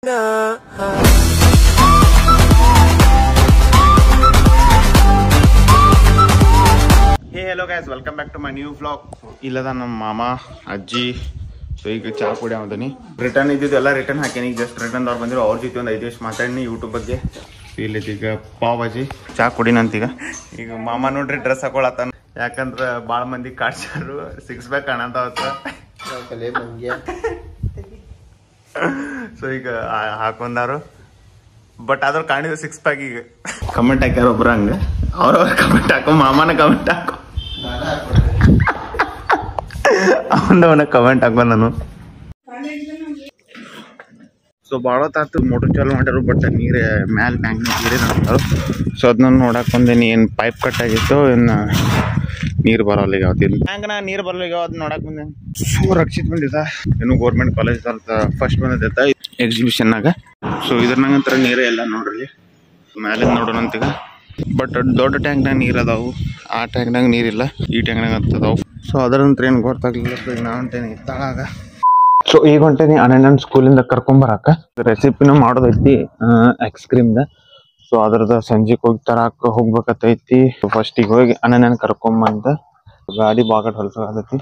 Hey hello guys welcome back to my new vlog ಇಲ್ಲದ ನಮ್ಮ ಮಾಮ ಅಜ್ಜಿ ಸೊ ಈಗ ಚಾ ಕುಡಿ ಅವದನಿ ರಿಟರ್ನ್ ಇದ್ದಿದ್ದು ಎಲ್ಲ ರಿಟರ್ನ್ ಹಾಕೇನಿ ಈಗ ಜಸ್ಟ್ ರಿಟರ್ನ್ ಅವ್ರು ಬಂದಿರೋ ಅವ್ರ ಜೊತೆ ಒಂದು ಐದು ವರ್ಷ ಮಾತಾಡಿನಿ ಯೂಟ್ಯೂಬ್ ಬಗ್ಗೆ ಇಲ್ಲಿದ್ದು ಈಗ ಪಾವ್ ಭಾಜಿ ಚಾ ಕುಡಿನಂತೀಗ ಈಗ ಮಾಮ ನೋಡ್ರಿ ಡ್ರೆಸ್ ಹಾಕೊಳತ್ತಾನ ಯಾಕಂದ್ರೆ ಭಾಳ ಮಂದಿ ಕಾಡ್ಸಾರು ಸಿಕ್ಸ್ ಬ್ಯಾಕ್ ಕಾಣಂತಾವತ್ತ ಸೊ ಈಗ ಆ- ಹಾಕೊಂಡಾರು ಬಟ್ ಆದ್ರೂ ಕಾಣಿದ ಸಿಕ್ಸ್ ಪ್ಯಾಕ್ ಈಗ ಕಮೆಂಟ್ ಹಾಕ್ಯಾರ ಒಬ್ರು ಹಂಗ ಅವ್ರವ್ರ ಕಮೆಂಟ್ ಹಾಕೋ ಮಾಮನ ಕಮೆಂಟ್ ಹಾಕೋ ಅವನವನ ಕಮೆಂಟ್ ಹಾಕೋ ನಾನು ಸೊ ಭಾಳ ತಾತು ಮೋಟರ್ ಚಾಲು ಮಾಡ್ಯಾರು ಬಟ್ ನೀರು ಮ್ಯಾಲ ಟ್ಯಾಂಕ್ ನೀರೇ ನೋಡ್ತಾರು ಸೊ ಅದನ್ನ ನೋಡಕ್ ಬಂದೇನಿ ಏನು ಪೈಪ್ ಕಟ್ ಆಗಿತ್ತು ಇನ್ನು ನೀರು ಬರೋಲ್ಲ ಈಗ ಅವತ್ತಿನ ಟ್ಯಾಂಕ್ನ ನೀರು ಬರಲ್ಲ ಈಗ ಅದನ್ನ ನೋಡಕ್ ಬಂದೇನಿ ಸೊ ರಕ್ಷಿತ್ ಬಂದಿದ್ದ ಇನ್ನು ಗೌರ್ಮೆಂಟ್ ಕಾಲೇಜ್ ಅಂತ ಫಸ್ಟ್ ಬಂದಿದ್ದ ಎಕ್ಸಿಬಿಷನ್ನಾಗ ಸೊ ಇದ್ರನಾಗಂತರ ನೀರೇ ಎಲ್ಲ ನೋಡ್ರಿ ಮ್ಯಾಲಿಂದ ನೋಡೋಣ ಅಂತೀಗ ಬಟ್ ದೊಡ್ಡ ಟ್ಯಾಂಕ್ನಾಗ ನೀರು ಅದಾವು ಆ ಟ್ಯಾಂಕ್ನಾಗ ನೀರಿಲ್ಲ ಈ ಟ್ಯಾಂಕ್ನಾಗ ಅಂತದಾವು ಸೊ ಅದರಂತ್ರ ಏನು ಗೊತ್ತಾಗ್ಲಿಲ್ಲ ಸೊ ಈಗ ನಾ ಹೊಂಟೇನಿ ತಳಾಗ ಸೊ ಈಗ ಹೊಂಟೇನಿ ಅನನ್ಯನ್ ಸ್ಕೂಲಿಂದ ಕರ್ಕೊಂಬರಾಕ ರೆಸಿಪಿನೂ ಮಾಡೋದೈತಿ ಐಸ್ ಕ್ರೀಮ್ದ ಸೊ ಅದ್ರದ ಸಂಜೆಗೆ ಹೋಗಿ ತರಾಕ ಹೋಗ್ಬೇಕತ್ತೈತಿ ಫಸ್ಟ್ ಈಗ ಹೋಗಿ ಅನನ್ಯನ್ ಕರ್ಕೊಂಬಂದ ಗಾಡಿ ಬಾಗಟ್ ಹೊಲ್ಸಾಗತೈತಿ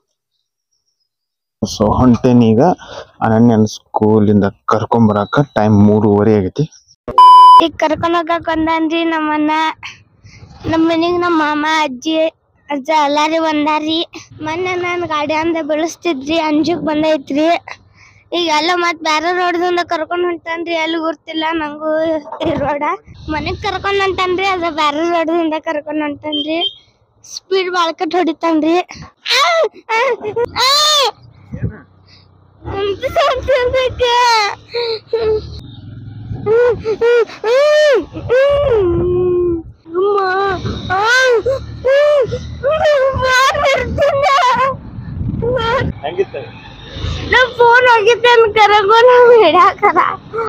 ಸೊ ಹೊಂಟೇನಿ ಈಗ ಅನನ್ಯನ್ ಸ್ಕೂಲಿಂದ ಕರ್ಕೊಂಬರಾಕ ಟೈಮ್ ಮೂರುವರೆ ಆಗೈತಿ ಈಗ ಕರ್ಕೊಂಡ್ ಹೋಗಕ್ ಬಂದಾನ್ರಿ ನಮ್ಮನ್ನ ನಮ್ಮ ಮನಿಗ್ ನಮ್ಮ ಮಾಮ ಅಜ್ಜಿ ಅಜ್ಜ ಎಲ್ಲಾರಿ ಬಂದಾರಿ ಮೊನ್ನೆ ನಾನು ಗಾಡಿ ಅಂದ ಬೆಳೆಸ್ತಿದ್ರಿ ಅಂಜುಕ್ ಬಂದೈತ್ರಿ ಈಗ ಎಲ್ಲ ಮತ್ ಬ್ಯಾರೆ ರೋಡ್ದಿಂದ ಕರ್ಕೊಂಡ್ ಹೊಂಟಾನ್ರಿ ಎಲ್ಲಿ ಗುರ್ತಿಲ್ಲ ನಂಗೂ ಈ ರೋಡ ಮನೆಗ್ ಕರ್ಕೊಂಡ್ ಹೊಂಟಾನ್ರಿ ಅದ ಬ್ಯಾರೆ ರೋಡ್ದಿಂದ ಕರ್ಕೊಂಡ್ ಹೊಂಟಾನ್ರಿ ಸ್ಪೀಡ್ ಬಾಳ್ಕಟ್ ಹೊಡಿತಾನ್ರಿ ಆ! ಆ! ಆ! ಉಂಟು ಸಂತೋಷಕ್ಕೆ. ನಾ ಫೋನ್ ಹೋಗಿದ್ದೇನೆ ಕರಗೋನ ಹಿಡಾಕರ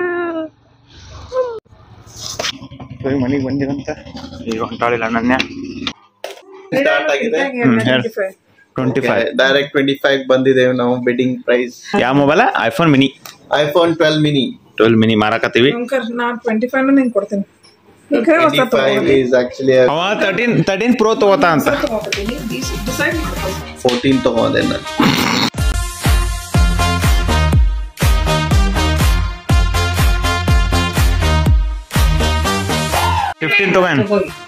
ಸೊ ಈಗ ಮನೆಗೆ ಬಂದಿರಂತ ಈಗ ಹೊಂಟಾಳಿಲ್ಲ ಅನನ್ಯ ಸ್ಟಾರ್ಟ್ ಆಗಿದೆ twenty five direct twenty five ಬಂದಿದ್ದೇವೆ ನಾವು ಬೆಡ್ಡಿಂಗ್ ಪ್ರೈಸ್ ಯಾವ ಮೊಬೈಲ iPhone mini iPhone twelve mini twelve mini ಮಾರಾಕತ್ತೀವಿ ಅಂಕರ್ ನಾ ಟ್ವೆಂಟಿ ಫೈವ್ ನಿಂಗೆ ಕೊಡ್ತೀನಿ ಈಗ ಖರೆ ಹೊಸ ಟ್ವೆಂಟಿ ಫೈವ್ ಇಸ್ ಆಕ್ಚುಲಿ ಅವ ತರ್ಟೀನ್ ತರ್ಟೀನ್ ಪ್ರೋ ತಗೋತಾ ಅಂತ ತಗೊಂಡ್ಬಿಡ್ತೀನಿ ಡಿಸೈಡ್ ಫೋರ್ಟೀನ್ ತಗೊಂಡೆ ನಾನು ಫಿಫ್ಟೀನ್ ತಗೊಂಡ್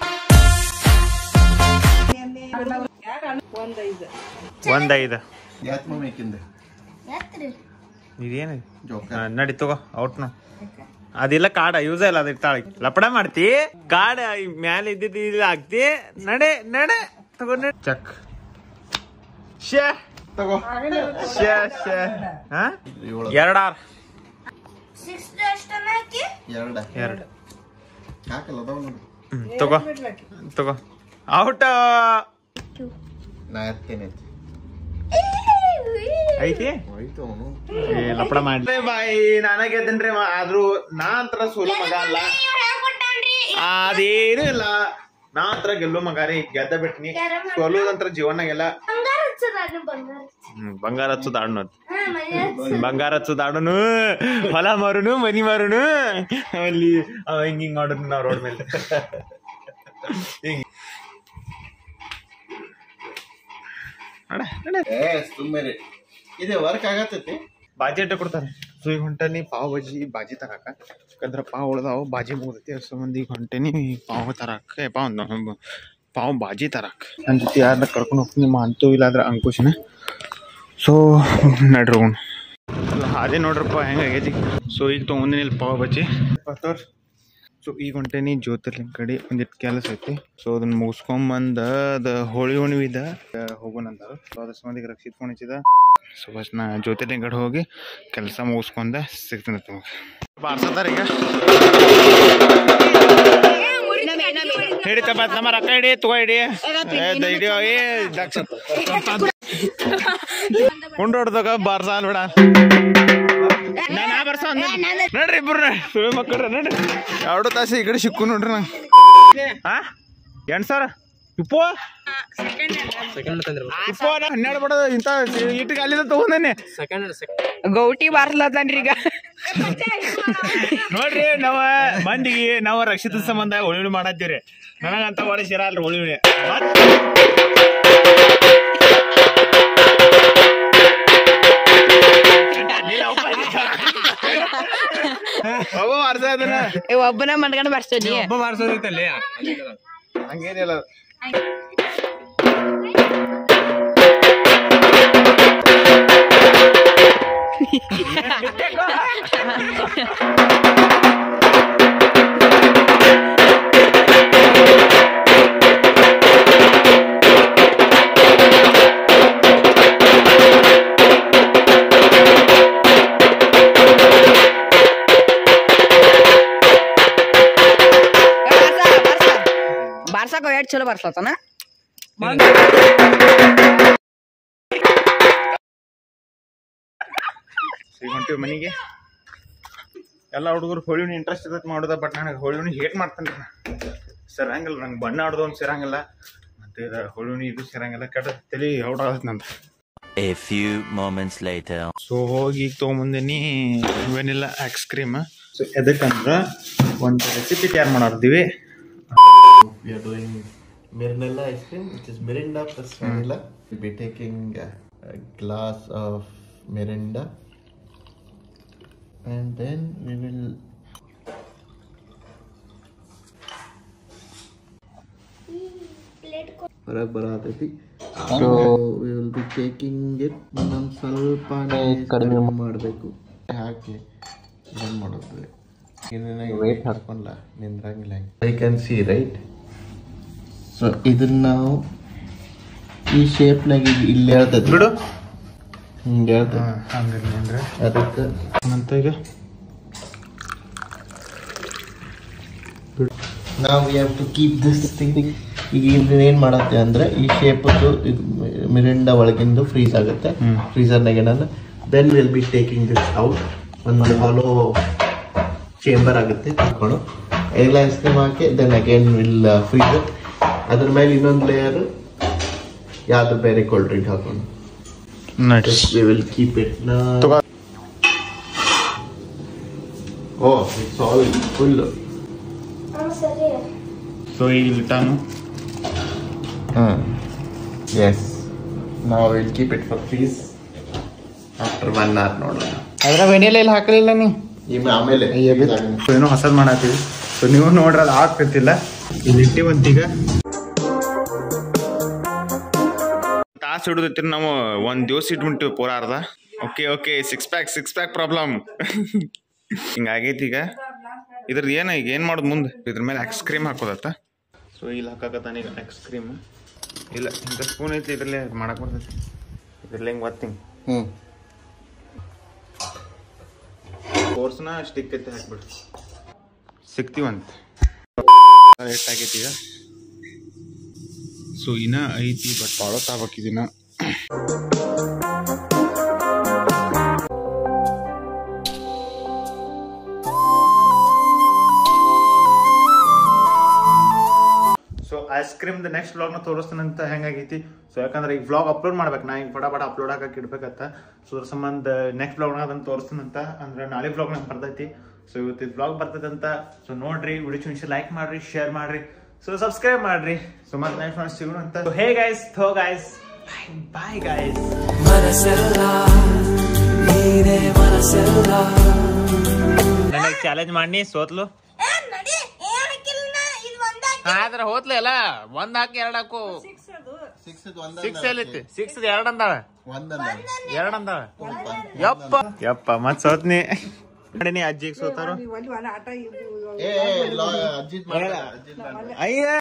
ಒಂದ್ ಐದು ಇದೇನು ನಡಿ ತಗೋ ಔಟ್ನು ಅದಿಲ್ಲ ಕಾಡ ಯೂಸ್ ಇಲ್ಲ ಅದ ಇರ್ತಾಳೆ ಲಪಡ ಮಾಡ್ತಿ ಕಾಡ ಮ್ಯಾಲ ಇದ್ದಿದ್ದು ಇಲ್ಲ ಹಾಕ್ತಿ ನಡೆ ನಡೆ ತಗೋ ನಡೆ ಚಕ್ ಶೇ ತಗೋ ಶೇ ಶೇ ಹಾ ಎರಡಾರ್ ಎರಡ ಎರಡು ಹಾಕಲ್ಲ ಅದಾವ ನೋಡಿ ಹ್ಮ್, ತಗೋ ತಗೋ ಔಟ್ ನಾ ಎತ್ತೇನೆ ಐತಿ ಹೋಯ್ತು ಅವನು ಏ, ಲಪಡ ಮಾಡಿ ಬಾಯಿ ನಾನ ಗೆದ್ದನ್ರಿ ಆದ್ರೂ ನಾ ಅಂತರ ಸೋಲು ಮಗ ಅಲ್ಲ ಅದೇನು ಇಲ್ಲ ನಾ ಅಂತರ ಗೆಲ್ಲೋ ಮಗ ರೀ ಗೆದ್ದ ಬಿಟ್ನಿ ಸೋಲುದಂತ್ರ ಜೀವನಾಗೆಲ್ಲ ಹ್ಮ್, ಬಂಗಾರ ಹಚ್ಚುದ ಆಡ್ನು ಬಂಗಾರ ಹಚ್ಚುದ ಆಡೋನು ಹೊಲ ಮಾರುನು ಮನಿ ಮಾರುನು ಅಲ್ಲಿ ಅವ ಹಿಂಗ್ ಹಿಂಗ್ ಮಾಡೋದು ನಾವ್ ರೋಡ್ ಮೇಲೆ ಹಿಂಗ್ ನಡೆ, ನಡೆ. ಏ ಸುಮ್ಮನೆ ಇದೆ ವರ್ಕ್ ಆಗತ್ತೈತಿ ಬಾಜಿ ಅಡ್ಡ ಕೊಡ್ತಾರೆ ಸೊ ಈಗ ಹೊಂಟನಿ ಪಾವ್ ಬಜ್ಜಿ ಬಾಜಿ ತರಾಕ ಯಾಕಂದ್ರೆ ಪಾವ್ ಉಳ್ದಾವು ಬಾಜಿ ಮುಗ್ದೈತಿ ಅಷ್ಟು ಮಂದಿ ಹೊಂಟೇನಿ ಪಾವ್ ತರಾಕ ಏ, ಪಾವ್ ನ- ಪಾವ್ ಬಾಜಿ ತರಾಕ ನನ್ನ ಜೊತೆ ಯಾರನ್ನ ಕರ್ಕೊಂಡು ಹೋಗ್ತೀನಿ ನಿಮ್ಮ ಅಂತೂ ಇಲ್ಲಾಂದ್ರೆ ಅಂಕುಶನ ಸೊ ನಡ್ರಿ ಹೋಗೋಣ ಅದೇ ನೋಡ್ರಪ್ಪ ಹೆಂಗಾಗೈತಿ ಸೊ ಈಗ ತೊಗೊಂಡಿನಿ ಇಲ್ಲಿ ಪಾವ್ ಬಜ್ಜಿ ಸೊ ಈಗ ಹೊಂಟೇನಿ ಜ್ಯೋತಿರ್ಲಿಂಗ್ ಕಡೆ ಒಂದಿಟ್ಟು ಕೆಲಸ ಐತಿ ಸೊ ಅದನ್ನ ಮುಗಿಸ್ಕೊಂಬಂದ ಅದ ಹೋಳಿ ಹುಣ್ಣಿವಿದ ಹೋಗೋಣ ಅಂತಾರ ಸೊ ಅದ್ರ ಸಂಬಂಧಿಗೆ ರಕ್ಷಿತ್ ಫೋನ್ ಹಚ್ಚಿದ ಸೊ ಫಸ್ಟ್ ನಾ ಜ್ಯೋತಿರ್ಲಿಂಗ್ ಕಡೆ ಹೋಗಿ ಕೆಲಸ ಮುಗಿಸ್ಕೊಂಡ ಸಿಗ್ತೀನಿ ನಿಮಗೆ ಬಾರ್ಸತ್ತಾರ ಈಗ ಹಿಡಿತಪ್ಪ ನಮ್ಮ ರೊಕ್ಕ ಹಿಡಿ ತಗೋ ಹಿಡಿ ಏ, ಹಿಡಿಯೋ ಏ ದಕ್ಷ ಉಂಡೋಡ್ದಾಗ ಬಾರ್ಸ ಅಲ್ಬೇಡ ನಾ ನಾ ಬರ್ಸ ಅಂದೆ. ನಡ್ರಿ ಇಬ್ರು ಸುಳ್ಳು ಮಕ್ಕಳ್ರ ನಡ್ರಿ ಎರಡು ತಾಸು ಈ ಕಡೆ ಸಿಕ್ಕು ನೋಡ್ರಿ ನಂಗೆ ಹಾ ಎಂಟು ಸಾವಿರ ಇಪ್ಪೋ ಇಪ್ಪೋ ನಾ ಹನ್ನೆರಡು ಬಡ ಇಂಥ ಇಟ್ಟಿಗೆ ಅಲ್ಲಿಂದ ತಗೊಂಡೇನೆ ಗೌಟಿ ಬಾರ್ಲತ್ತನ್ರಿ ಈಗ ನೋಡ್ರಿ ನಾವ ಮಂದಿಗೆ ನಾವ ರಕ್ಷಿತ ಸಂಬಂಧ ಉಳಿವಿ ಮಾಡತ್ತೀವ್ರಿ ನನಗಂತ ಒಳ್ಳೆ ಶಿರ ಅಲ್ರಿ ಉಳಿವಿ ಅವ ಅರ್ಧ ಅದನ್ನ ಒಬ್ಬನ ಮನ್ಗಂಡ್ ಬರ್ಸೋದಿ ಒಬ್ಬ ಮಾಡ್ಸೋದೈತಲ್ಲಿ ಹಂಗೇನಿಲ್ಲ ಬಾರ್ಸಾಕ ಎಷ್ಟ್ ಚಲೋ ಬರ್ಸ್ಲತ್ತನ ಈಗ ಹೊಂಟಿವಿ ಮನೆಗೆ ಎಲ್ಲ ಹುಡುಗರು ಹೋಳಿನ ಇಂಟ್ರೆಸ್ಟ್ ಇರ್ತೈತೆ ಮಾಡೋದ ಬಟ್ ನನಗೆ ಹೋಳಿನ ಹೇಟ್ ಮಾಡ್ತಾನೆ ಸೇರಂಗಿಲ್ಲ ನಂಗೆ ಬಣ್ಣ ಆಡೋದು ಒಂದು ಸೇರಂಗಿಲ್ಲ ಮತ್ತೆ ಇದು ಹೋಳಿನ ಇದು ಸೇರಂಗಿಲ್ಲ ಕೆಟ್ಟ ತಲೆ ಔಟ್ ಆಗತ್ತೆ ನಂದು A few moments later. So ಹೋಗಿ ಈಗ ತೊಗೊಂಬಂದಿನಿ ಇವೇನಿಲ್ಲ ಐಸ್ ಕ್ರೀಮ್ ಸೊ ಎದಕ್ಕಂದ್ರೆ ಒಂದು ರೆಸಿಪಿ ತಯಾರು ಮಾಡಿರ್ತೀವಿ We are doing Mirinella ice cream, which is Mirinda plus vanilla. We'll be taking a, a glass of Mirinda and then we will ಹೊರಗೆ ಬರತೈತಿ so we will be taking it ಇನ್ನೊಂದು ಸ್ವಲ್ಪ ಕಡಿಮೆ ಮಾಡಬೇಕು ಹಾಕಿ ಏನು ಮಾಡೋದು ವೇಟ್ ಹಾಕೊಂಡ್ಲ ನಿಂದ್ರಂಗಿಲ್ಲ I can see right so ಇದನ್ನ ನಾವು ಈ ಶೇಪ್ನಾಗ ಇಲ್ಲಿ ಹೇಳ್ತೈತಿ ಬಿಡು ಹಿಂಗೆ ಹೇಳ್ತೈತಿ ಹಂಗೆ ಅಂದ್ರೆ ಅದಕ್ಕೆ ಅಂತ ಈಗ ನಾವು we have to keep this thing ಈಗ ಇದನ್ನ ಏನು ಮಾಡತ್ತೆ ಅಂದರೆ ಈ ಶೇಪದ್ದು ಇದು ಮಿರಿಂಡ ಒಳಗಿಂದು ಫ್ರೀಸ್ ಆಗುತ್ತೆ ಫ್ರೀಸರ್ನಾಗ ಏನಂದ್ರೆ then will be taking this out ಒಂದು ಹಾಲೋ ಚೇಂಬರ್ ಆಗುತ್ತೆ ಹಾಕೊಂಡು ಎಲ್ಲ ಐಸ್ ಕ್ರೀಮ್ ಹಾಕಿ then again will freeze it ಅದ್ರ ಮೇಲೆ ಇನ್ನೊಂದು ಲೇಯರ್ ಯಾವ್ದು ಬೇರೆ ಕೋಲ್ಡ್ ಡ್ರಿಂಕ್ ಹಾಕೊಂಡು nice we will keep it ತಗೋ. ಓ ಇಟ್ಸ್ ಆಲ್ ಫುಲ್ ಸರಿ ಸೊ ಈಗ ಲಿಟಾನು Hmm. Yes. Now we'll keep it for freeze after one hour ನೋಡೋಣ ಅದ್ರ ವೆನಿಲ್ಲ ಇಲ್ಲಿ ಹಾಕಲಿಲ್ಲ ನೀ ಇನ್ನು ಆಮೇಲೆ ಏನೋ ಹೊಸದ್ ಮಾಡತ್ತೀವಿ ಸೊ ನೀವು ನೋಡ್ರಿ ಅದು ಆಗ್ತಿರ್ತಿಲ್ಲ ಇಲ್ಲಿ ಇಟ್ಟಿವಂತೀಗ ತಾಸು ಹಿಡಿದೈತಿ ನಾವು ಒಂದ್ ದಿವಸ ಇಟ್ಬಿಟ್ಟಿವಿ ಪೂರ ಅರ್ಧ okay okay six pack six pack problem ಹಿಂಗಾಗೈತಿ ಈಗ ಇದ್ರದ್ದು ಏನು ಈಗ ಏನು ಮಾಡೋದು ಮುಂದೆ ಇದ್ರ ಮೇಲೆ ಐಸ್ ಕ್ರೀಮ್ ಹಾಕೋದತ್ತ ಸೊ ಇಲ್ಲಿ ಹಾಕಾಕತ್ತಾನ ಈಗ ಐಸ್ ಕ್ರೀಮ್ ಇಲ್ಲ ಇಂಥ ಸ್ಪೂನ್ ಐತಿ ಇದ್ರಲ್ಲೇ ಮಾಡಕ್ ಬರ್ತೈತಿ ಇದ್ರಲ್ಲೇ ಹಿಂಗೆ ಒತ್ತಿಂಗ್ ಹ್ಞೂ ಕೋರ್ಸ್ನ ಸ್ಟಿಕ್ ಐತೆ ಹಾಕ್ಬಿಡ್ರಿ ಸಿಗ್ತೀವಂತ ಎಷ್ಟು ಆಗೈತಿ ಈಗ ಸೊ ಇನ್ನ ಐತಿ ಬಟ್ ಭಾಳ ತಾಗ್ಬೇಕು ಇದನ್ನ ಸೊ ಐಸ್ ಕ್ರೀಮ್ದು ನೆಕ್ಸ್ಟ್ ವ್ಲಾಗ್ನ ತೋರಿಸ್ತಾನಂತ ಹೆಂಗಾಗೈತಿ ಸೊ ಯಾಕಂದ್ರೆ ಈಗ ವ್ಲಾಗ್ ಅಪ್ಲೋಡ್ ಮಾಡ್ಬೇಕು ನಾ ಈಗ ಬಡ ಬಡ ಅಪ್ಲೋಡ್ ಹಾಕಕ್ಕೆ ಇಡ್ಬೇಕತ್ತ ಸೊ ಅದ್ರ ಸಂಬಂಧ ನೆಕ್ಸ್ಟ್ ವ್ಲಾಗ್ನ ಅದನ್ನ ತೋರಿಸ್ತಾನಂತ ಅಂದ್ರೆ ನಾಳೆ ವ್ಲಾಗ್ ನಂಗೆ ಬರ್ತೈತಿ ಸೊ ಇವತ್ತು ವ್ಲಾಗ್ ಬರ್ತೈತೆ ಅಂತ ಸೊ ನೋಡ್ರಿ ವಿಡಿಯೋ ಚುನಿಸಿ ಲೈಕ್ ಮಾಡ್ರಿ ಶೇರ್ ಮಾಡ್ರಿ ಸೊ ಸಬ್ಸ್ಕ್ರೈಬ್ ಮಾಡ್ರಿ ಸೊ ಮತ್ತೆ ನೆಕ್ಸ್ಟ್ ಸಿಗೋಣ ಅಂತ ಹೇ ಗೈಸ್ ಥೋ ಗೈಸ್ ಬಾಯ್ ಗೈಸ್ ನನಗೆ ಚಾಲೆಂಜ್ ಮಾಡಿ ಸೋತ್ಲು ಆದ್ರೆ ಹೋತ್ಲ ಎಲ್ಲ ಒಂದ್ ಹಾಕಿ ಎರಡ್ ಹಾಕು ಸಿಕ್ಸ್ ಒಂದ ಸಿಕ್ಸ್ ಎಲ್ಲಿತ್ತು ಸಿಕ್ಸ್ ಎರಡ್ ಅಂದಾವ ಒಂದಲ್ಲ ಎರಡ್ ಅಂದಾವ ಯಪ್ಪ ಯಪ್ಪ ಮತ್ ಸೋತ್ನಿ ನೋಡಿನಿ ಅಜ್ಜಿಗೆ ಸೋತಾರು ಏ ಅಜ್ಜಿದ್ ಅಜ್ಜಿದ್ ಅಯ್ಯ